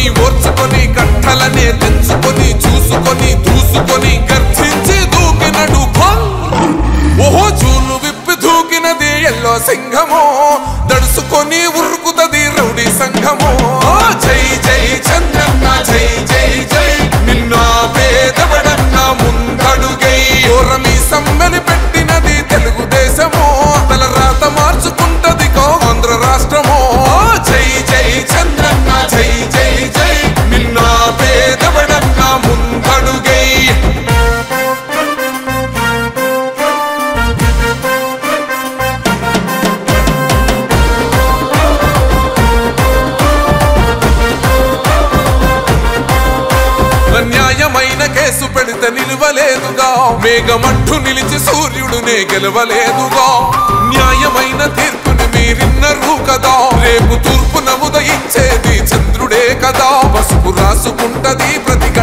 ఓర్చుకొని ఓర్చుకొని కట్టలనే తెంచుకొని చూసుకొని దూసుకొని గర్జించి దూకినడు భం ఓహో చూలు విప్పి దూకినది ఎల్లో సింహమో దడుసుకొని ఉరుకుతది రౌడీ సంఘమో జై జై చంద్రన్న జై జై జై నిన్న పేదవడన్న ముందడుగై ఓరమి సమ్మెని పెట్టినది తెలుగుదేశమో తల రాత మార్చుకుంటది కో ఆంధ్ర రాష్ట్రమో జై జై చంద్రన్న జై జై జై నిన్న పేదవడన్న ముందడుగై న్యాయమైన కేసు పెడితే నిలవలేదుగా మేఘమంటూ నిలిచి సూర్యుడునే గెలవలేదుగా న్యాయమైన తీర్పుని మీరిన్నరు కదా రేపు తూర్పు నముదయించేది చంద్రుడే కదా పసుపు రాసుకుంటది ప్రతి